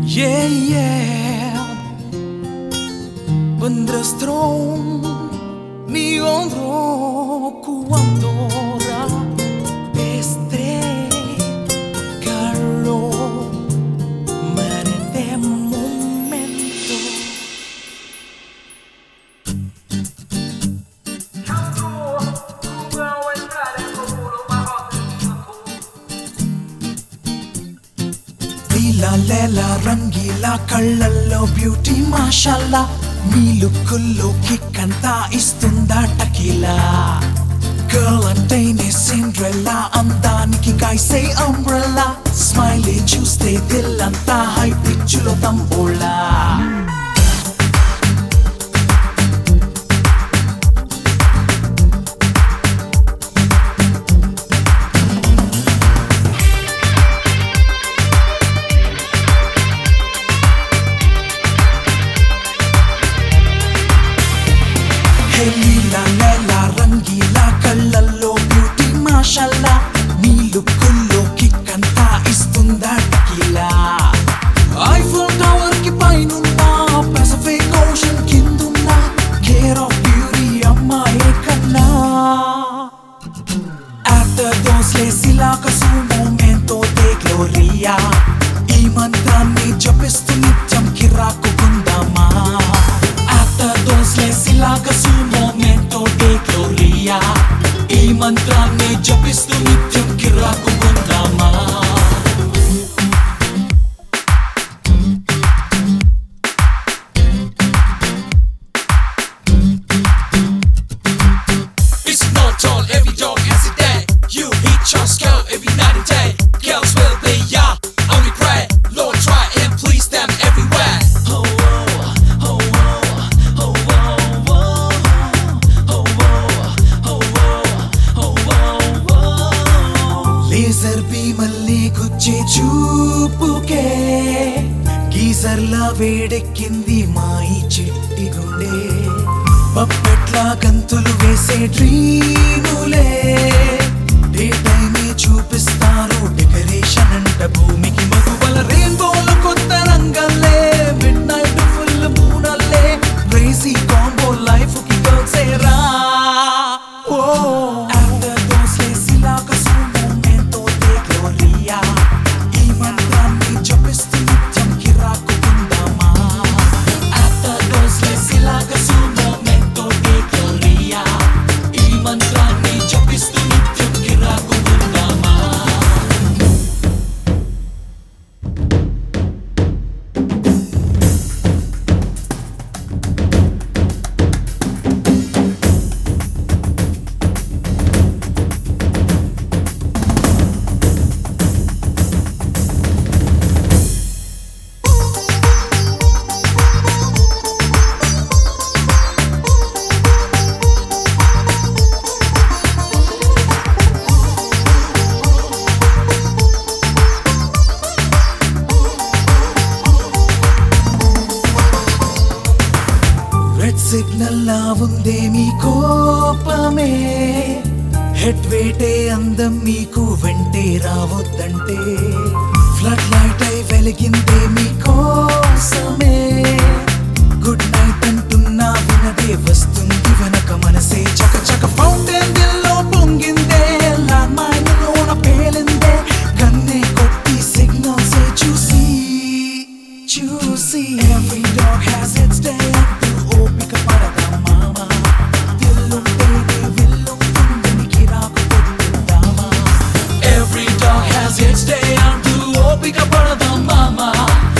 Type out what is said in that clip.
Yeah, yeah. Vendrestro mi hombro cuando estre calor de momento. లీలా లేలా రంగీలా కళ్ళల్లో beauty మాషాల్లా మీ లుక్కుల్లో kick అంతా ఇస్తుందా టకీలా గర్ల్ అంటేనే సిండ్రెల్లా అందానికి కాయిసే అంబ్రెల్లా స్మైలీ చూస్తే దిల్లంతా హై పిచ్చులో తంబోలా హే లీలా లేలా రంగీలా కళ్ళల్లో బ్యూటీ మాషాల్లా నీ లుక్కుల్లో కిక్ అంతా ఇస్తుందా టకీలా ఐఫోన్ టవర్ కి పైనున్నా పసిఫిక్ ఓషన్ కిందున్నా కేర్ ఆఫ్ బ్యూటీ అమ్మాయే కన్నా After those lazy like su momento de gloria ఈ మంత్రాన్ని జపిస్తూ నిత్యం కిరాకు కుందామా After those lazy like su momento de gloria ఈ మంత్రాన్ని జపిస్తూ నిత్యం కిరాకు కుందామా It's not all every dog has a day. You hit your skull every night and day. Girls will be ya, only pray. Lord, try and please them everywhere. Oh, oh, oh, oh, oh, oh, oh, oh, oh, oh, oh. Laser బీమల్ని గుచ్చే చూపుకే గీజర్లా వేడెక్కింది మా ఈ చిట్టి గుండె పప్పెట్లా గంతులు వేసే డ్రీములే డే టైమే చూపిస్తారు డెకరేషన్ అంట భూమికి మగువల రెయిన్బోలు కొత్త రంగల్లే మిడ్ నైట్ ఫుల్ మూడల్లే రేసీ కాంబో లైఫ్ కి గర్ల్సేరా ఓ After those lazy like a su momento de gloria ఈ మంత్రాన్ని జపిస్తూ నిత్యం కిరాకు కుందామా After those lazy like a su momento de gloria ఈ మంత్రాన్ని జపిస్తూ నిత్యం కిరాకు కుందామా రెడ్ సిగ్నల్ లా ఉందే మీ కోపమే హెడ్ వేటే అందం మీకు వెంటే రావద్దంటే ఫ్లడ్ లైట్ అయి వెలిగిందే మీ కోసమే గుడ్ నైట్ అంటున్నా వినదే వస్తుంది వెనక మనసే చక చక ఫౌంటైన్ దిల్లో పొంగిందే ల్యాండ్ మైన్ లోన పేలిందే కన్నే కొట్టి సిగ్నల్స్ చూసి చూసి every dog has its day అంటూ ఓపిక పడదా మామా దిల్లుంటేనే విల్లుంటుందని కిరాకు కొట్టుకుందామా every dog has its day అంటూ ఓపిక పడదా మామా